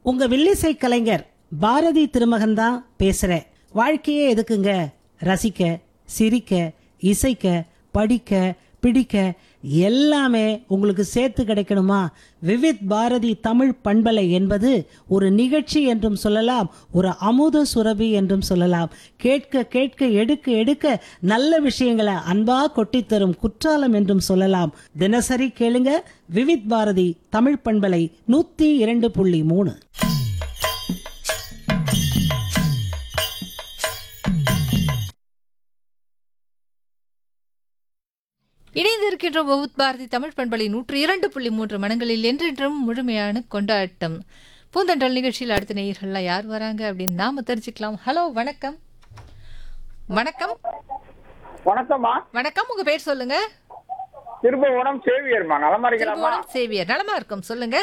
உங்க வில்லிசை கலைஞர் பாரதி திருமகன் தான் பேசுறேன் வாழ்க்கையே எதுக்குங்க ரசிக்க சிரிக்க இசைக்க படிக்க பிடிக்க எல்லாமே உங்களுக்கு சேர்த்து கிடைக்கணுமா விவித் பாரதி தமிழ் பண்பலை என்பது ஒரு நிகழ்ச்சி என்றும் சொல்லலாம் ஒரு அமுத சுரபி என்றும் சொல்லலாம் கேட்க கேட்க எடுக்க எடுக்க நல்ல விஷயங்களை அன்பா கொட்டித் தரும் குற்றாலம் என்றும் சொல்லலாம் தினசரி கேளுங்க விவித் பாரதி தமிழ் பண்பலை நூத்தி இரண்டு புள்ளி மூணு இணைந்திருக்கின்ற வகுத் பாரதி தமிழ் பண்பலை நூற்று இரண்டு புள்ளி மூன்று மனங்களில் என்றென்றும் முழுமையான கொண்டாட்டம் பூந்தண்டல் நிகழ்ச்சியில் அடுத்த நேயர்கள்லாம் யார் வராங்க அப்படின்னு நாம தெரிஞ்சுக்கலாம் ஹலோ வணக்கம் வணக்கம் வணக்கம்மா வணக்கம் உங்க பேர் சொல்லுங்க திருபுவனம் சேவியர்மா நலமா இருக்கலாமா திருபுவனம் சேவியர் நலமா இருக்கும் சொல்லுங்க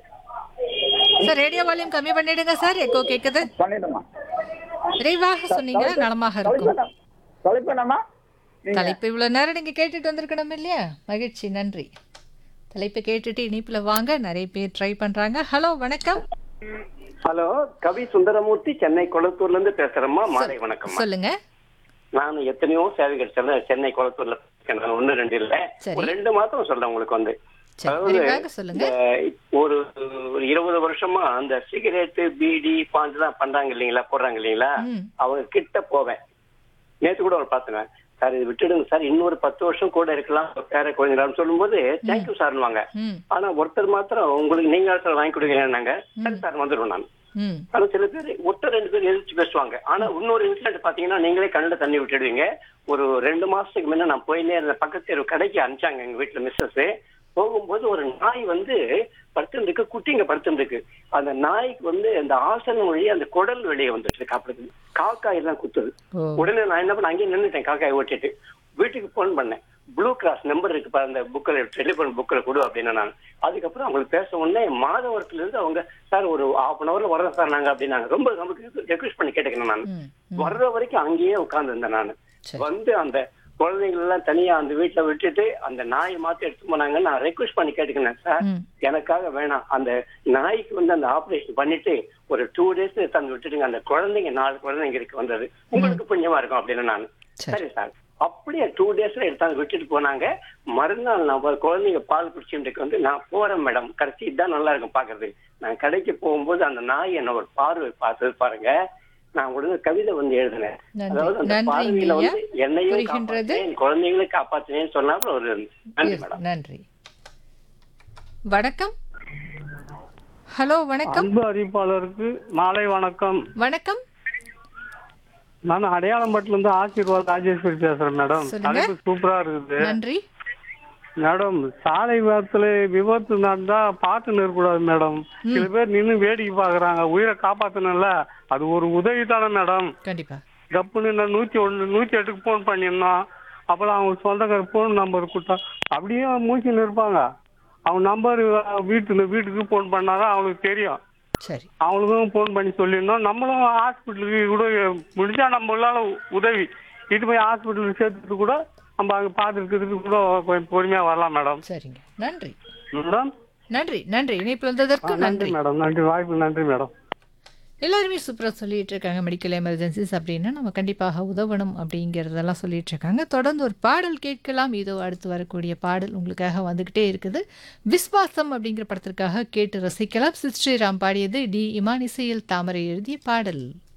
சார் ரேடியோ வால்யூம் கம்மி பண்ணிடுங்க சார் எக்கோ கேக்குது பண்ணிடுமா விரைவாக சொன்னீங்க நலமாக இருக்கும் தலைப்பு என்னம்மா நீங்க தலைப்பு இவ்வளவு நேரம் நீங்க கேட்டுட்டு வந்திருக்கணும் இல்லையா மகிழ்ச்சி நன்றி தலைப்பை கேட்டுட்டு இனிப்புல வாங்க நிறைய பேர் ட்ரை பண்றாங்க ஹலோ வணக்கம் ஹலோ கவி சுந்தரமூர்த்தி சென்னை கொளத்தூர்ல இருந்து பேசுறேம்மா மாலை வணக்கம்மா சொல்லுங்க நான் எத்தனையோ சேவைகள் சென்னை சென்னை கொளத்தூர்ல இருக்கேன். நான் ஒண்ணு ரெண்டு இல்ல சரி. ஒரு ரெண்டு மாசம் சொல்றேன் உங்களுக்கு வந்து சரி விரைவாக சொல்லுங்க இந்த ஒரு ஒரு இருபது வருஷமா அந்த சிகரெட் பீடி பாஞ்செல்லாம் பண்றாங்க இல்லைங்களா போடுறாங்க இல்லைங்களா ம். அவங்க கிட்ட போவேன் நேத்து கூட ஒரு பார்த்தேன் சார் இது விட்டுடுங்க சார் இன்னொரு பத்து வருஷம் கூட இருக்கலாம் பேர குழந்தைங்களான்னு சொல்லும்போது தேங்க்யூ சார்னுவாங்க ம் ஆனா ஒருத்தர் மாத்திரம் உங்களுக்கு நீங்க சார் வாங்கி கொடுக்குறேன்னாங்க சரி சார் வந்துடும் நான் ம் ஆனா சில பேர் ஒருத்தர் ரெண்டு பேர் எதிர்த்து பேசுவாங்க ஆனா இன்னொரு இன்சிடென்ட் பாத்தீங்கன்னா நீங்களே கண்ணுல தண்ணி விட்டுடுவீங்க ஒரு ரெண்டு மாசத்துக்கு முன்ன நான் போயினே இருந்த பக்கத்து தெரு கடைக்கு அனுப்பிச்சாங்க எங்க வீட்டுல மிஸ்ஸஸ் போகும்போது ஒரு நாய் வந்து படுத்துருக்கு குட்டிங்க படுத்துருக்கு அந்த நாய்க்கு வந்து அந்த ஆசனம் வழி அந்த குடல் வெளியே வந்துட்டு காப்பிடுது காக்காய் எல்லாம் குத்துது ஓ உடனே நான் என்ன பண்ண அங்கேயே நின்னுட்டேன் காக்காயை ஓட்டிட்டு வீட்டுக்கு போன் பண்ணேன் ப்ளூ கிராஸ் நம்பர் இருக்கு பாரு, அந்த புக்கில் டெலிஃபோன் புக்கில் கொடு அப்படின்னு நான் அதுக்கப்புறம் அவங்களுக்கு பேச உடனே மாதவரத்துல இருந்து அவங்க சார் ஒரு ஹாஃப் அன் அவர்ல வரோம் சார் நாங்க அப்படின்னாங்க ரொம்ப நமக்கு ரெக்வஸ்ட் பண்ணி கேட்டுக்கணும் நான் ம் வர்ற வரைக்கும் அங்கேயே உட்கார்ந்து இருந்தேன் நான் சரி. வந்து அந்த குழந்தைகள் எல்லாம் தனியா அந்த வீட்டுல விட்டுட்டு அந்த நாயை மாத்தி எடுத்து போனாங்க நான் ரெக்வஸ்ட் பண்ணி கேட்டுக்கினேன் சார் ம் எனக்காக வேணாம் அந்த நாய்க்கு வந்து அந்த ஆபரேஷன் பண்ணிட்டு ஒரு டூ டேஸ் தந்து விட்டுடுங்க அந்த குழந்தைங்க நாலு குழந்தைங்க இருக்கு வந்தது உங்களுக்கு புண்ணியமா இருக்கும் அப்படின்னு நான் சரி சரி சார் அப்படியே டூ டேஸ்ல எடுத்தாங்க விட்டுட்டு போனாங்க மறுநாள் நான் ஒரு குழந்தைங்க பால் குடிச்சுட்டு வந்து நான் போறேன் மேடம் கடைசி இதான் நல்லா இருக்கும் பாக்குறது நான் கடைக்கு போகும்போது அந்த நாய் என்ன ஒரு பார்வை பார்த்தது பாருங்க நான் உடனே கவிதை வந்து எழுதினேன் நன்றி. அதாவது அந்த நன்றிங்க பார்வையில வந்து ஐயா. என்னையும் புரிகின்றது. காப்பாத்தினேன் என் குழந்தைங்களும் காப்பாத்தினேன்னு சொன்னாப்புல ஒரு நன்றி மேடம் நன்றி வணக்கம் ஹலோ வணக்கம் அன்பு அறிவிப்பாளருக்கு மாலை வணக்கம் வணக்கம் நான் அடையாளம்பட்டில இருந்து ஆசீர்வாத் ராஜேஸ்வரி பேசுறேன் மேடம் சொல்லுங்க. தலைப்பு சூப்பரா இருக்குது நன்றி மேடம் சாலை விபத்துல விபத்து நடந்தா பார்த்து நிற்கக்கூடாது மேடம் சில பேர் நின்னு வேடிக்கை பாக்குறாங்க உயிரை காப்பாத்தணும்ல அது ஒரு உதவி தானே மேடம் கண்டிப்பா கப்புன்னு நான் நூத்தி ஒண்ணு நூத்தி எட்டுக்கு போன் பண்ணியிருந்தோம் அப்பலாம் அவங்க சொந்தக்கார போன் நம்பர் கொடுத்தா அப்படியே மூச்சின்னு இருப்பாங்க அவங்க நம்பர் வீட்டு வீட்டுக்கு போன் பண்ணாதான் அவங்களுக்கு தெரியும் சரி அவங்களுக்கும் ஃபோன் பண்ணி சொல்லியிருந்தோம் நம்மளும் ஹாஸ்பிட்டலுக்கு கூட முடிஞ்சா நம்மளால உதவி இது போய் ஹாஸ்பிட்டலுக்கு சேர்த்துட்டு கூட நம்ம அங்கே பார்த்துருக்கிறதுக்கு கூட கொஞ்சம் பொறுமையாக வரலாம் மேடம் சரிங்க நன்றி மேடம் நன்றி நன்றி இணைப்பில் வந்ததற்கு நன்றி நன்றி மேடம் நன்றி வாய்ப்பு நன்றி மேடம் எல்லாருமே சூப்பராக சொல்லிட்டு இருக்காங்க மெடிக்கல் எமர்ஜென்சிஸ் அப்படின்னா நம்ம கண்டிப்பாக உதவணும் அப்படிங்கிறதெல்லாம் சொல்லிட்டு இருக்காங்க தொடர்ந்து ஒரு பாடல் கேட்கலாம் இதோ அடுத்து வரக்கூடிய பாடல் உங்களுக்காக வந்துக்கிட்டே இருக்குது விஸ்வாசம் அப்படிங்கிற படத்திற்காக கேட்டு ரசிக்கலாம் சிஸ்ரீராம் பாடியது டி இமான் இசையில் தாமரை எழுதிய பாடல்